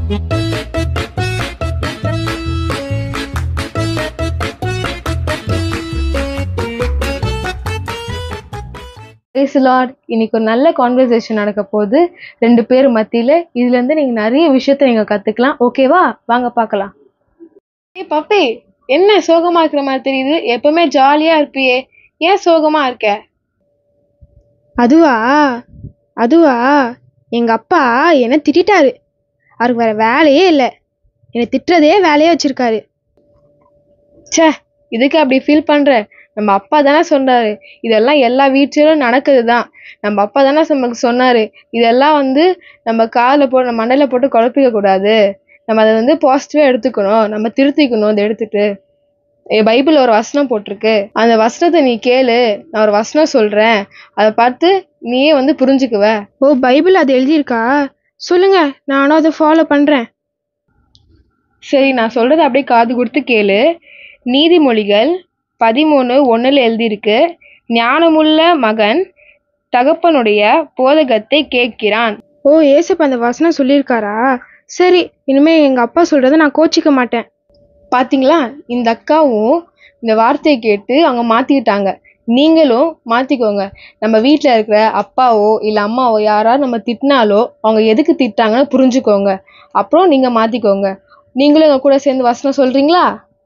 Praise the Lord. இன்னைக்கு ஒரு நல்ல கான்வர்சேஷன் நடக்க போகுது ரெண்டு பேர் மத்தியில இதுல இருந்து நீங்க நிறைய விஷயத்த நீங்க கத்துக்கலாம் ஓகேவா வாங்க பார்க்கலாம் ஏய் பப்பி என்ன சோகமா இருக்கிற மாதிரி தெரியுது எப்பவுமே ஜாலியா இருப்பியே ஏன் சோகமா இருக்க அதுவா அதுவா எங்க அப்பா என்னை திட்டிட்டாரு அவருக்கு வேற வேலையே இல்லை என்னை திட்டுறதே வேலையே வச்சிருக்காரு ச்சே இதுக்கு அப்படி ஃபீல் பண்ற நம்ம அப்பா தானே சொன்னாரு இதெல்லாம் எல்லா வீட்லயும் நடக்குது தான் நம்ம அப்பா தானே நமக்கு சொன்னாரு இதெல்லாம் வந்து நம்ம காதுல போட்டு நம்ம மண்டையில போட்டு குழப்பிக்க கூடாது நம்ம அதை வந்து பாசிட்டிவா எடுத்துக்கணும் நம்ம திருத்திக்கணும் அதை எடுத்துட்டு ஏ, பைபிள்ல ஒரு வசனம் போட்டிருக்கு அந்த வசனத்தை நீ கேளு நான் ஒரு வசனம் சொல்றேன் அதை பார்த்து நீயே வந்து புரிஞ்சுக்குவ ஓ பைபிள் அது எழுதியிருக்கா சொல்லுங்க நானும் அதை ஃபாலோ பண்றேன் சரி நான் சொல்றதை அப்படியே காது கொடுத்து கேளு நீதிமொழிகள் பதிமூணு ஒண்ணுல எழுதியிருக்கு ஞானமுள்ள மகன் தகப்பனுடைய போதகத்தை கேட்கிறான் ஓ ஏசப்பா அந்த வசனம் சொல்லியிருக்காரா சரி இனிமே எங்க அப்பா சொல்றதை நான் கோச்சிக்க மாட்டேன் பாத்தீங்களா இந்த அக்காவும் இந்த வார்த்தையை கேட்டு அவங்க மாத்திக்கிட்டாங்க நீங்களும் மாத்திக்கோங்க நம்ம வீட்ல இருக்கிற அப்பாவோ இல்ல அம்மாவோ யாராவது நம்ம திட்டினாலோ அவங்க எதுக்கு திட்டாங்கன்னு புரிஞ்சுக்கோங்க அப்புறம் நீங்க மாத்திக்கோங்க நீங்களும் எங்க கூட சேர்ந்து வசனம் சொல்றீங்களா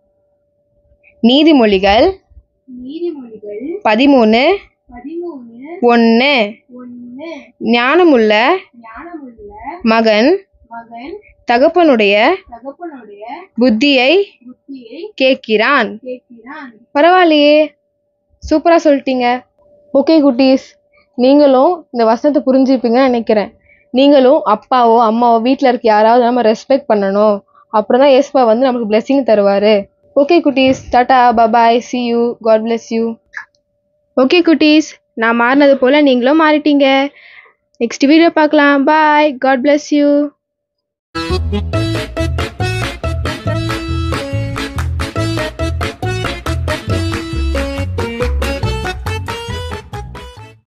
நீதிமொழிகள் நீதிமொழிகள் பதிமூணு பதிமூணு ஒன்று ஒன்று ஞானமுள்ள ஞானமுள்ள மகன் மகன் தகப்பனுடைய தகப்பனுடைய புத்தியை புத்தியை கேட்கிறான் கேட்கிறான் பரவாயில்லையே சூப்பரா சொல்லிட்டீங்க ஓகே குட்டீஸ் நீங்களும் இந்த வசனத்தை புரிஞ்சுப்பீங்கன்னு நினைக்கிறேன் நீங்களும் அப்பாவோ அம்மாவோ வீட்டில் இருக்க யாராவது நம்ம ரெஸ்பெக்ட் பண்ணணும் அப்புறம் தான் ஏசப்பா வந்து நமக்கு blessing தருவாரு ஓகே குட்டீஸ் tata bye bye see you God bless you okay குட்டீஸ் நான் மாறினது போல நீங்களும் மாறிட்டீங்க நெக்ஸ்ட் வீடியோ பார்க்கலாம் பாய் காட் bless யூ